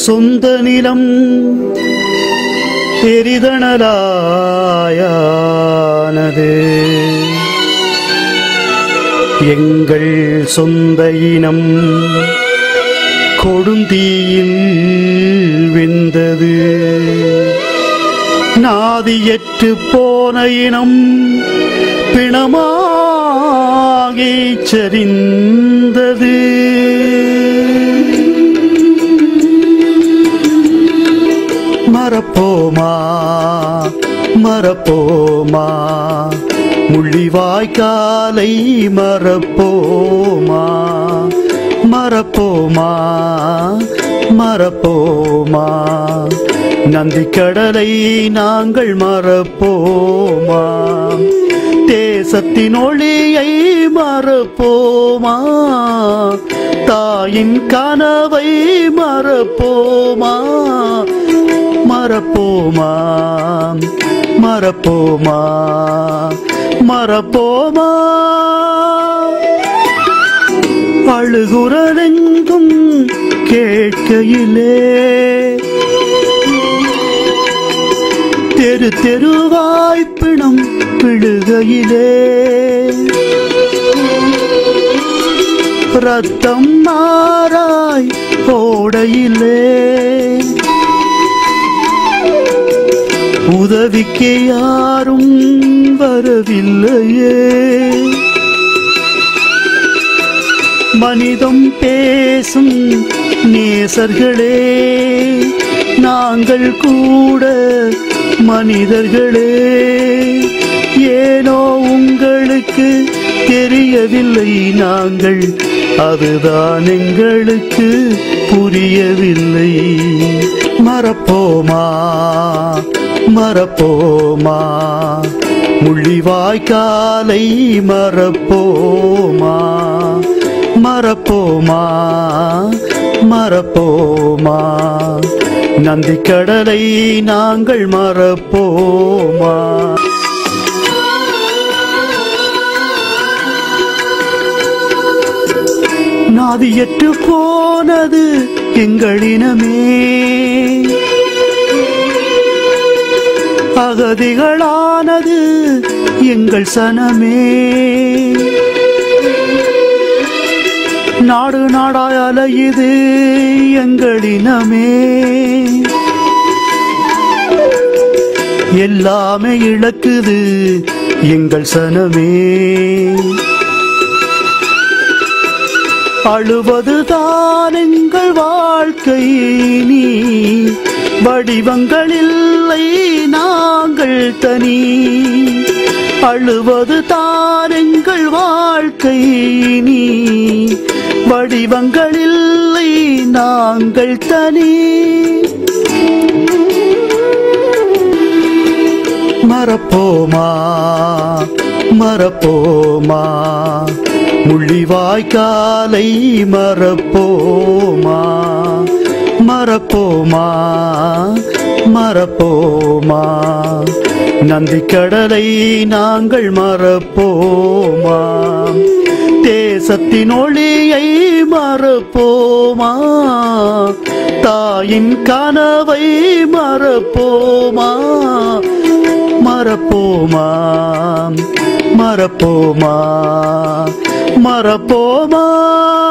சொந்த நிலம் எரிதனலாயானது எங்கள் சொந்த இனம் கொடுந்தீயில் வெந்தது நாதியற்று போன இனம் பிணமாகி சரிந்தது மறப்போமா மறப்போமா முள்ளிவாய்க்காலை மறப்போமா மறப்போமா மறப்போமா நந்திக்கடலை நாங்கள் மறப்போமா தேசத்தின் ஒளியை மறப்போமா தாயின் கனவை மறப்போமா மறப்போமா மறப்போமா மறப்போமா அழுகுறதெங்கும் கேட்கையிலே தெரு தெருவாய்ப்பிடம் விழுகையிலே ரத்தம் மாறாய் ஓடையிலே உதவிக்கு யாரும் வரவில்லையே மனிதம் பேசும் நேசர்களே நாங்கள் கூட மனிதர்களே ஏனோ உங்களுக்கு தெரியவில்லை நாங்கள் அதுதான் எங்களுக்கு புரியவில்லை மறப்போமா மறப்போமா முள்ளிவாய்க்காலை மறப்போமா மறப்போமா மறப்போமா நந்திக்கடலை நாங்கள் மறப்போமா நாதியற்று போனது எங்களினமே அகதிகளானது எங்கள் சனமே நாடு நாடாய் அலையுது எங்களினமே எல்லாமே இழக்குது எங்கள் சனமே அழுவதுதான் எங்கள் வாழ்க்கை நீ வடிவங்கள் இல்லை நாங்கள் தனி அழுவது தான் எங்கள் வாழ்க்கை நீ வடிவங்கள் இல்லை நாங்கள் தனி மறப்போமா மறப்போமா முள்ளிவாய்க்காலை மறப்போமா மறப்போமா மறப்போமா நந்திக்கடலை நாங்கள் மறப்போமா தேசத்தின் ஒளியை மறப்போமா தாயின் கனவை மறப்போமா மறப்போமா மறப்போமா மறப்போமா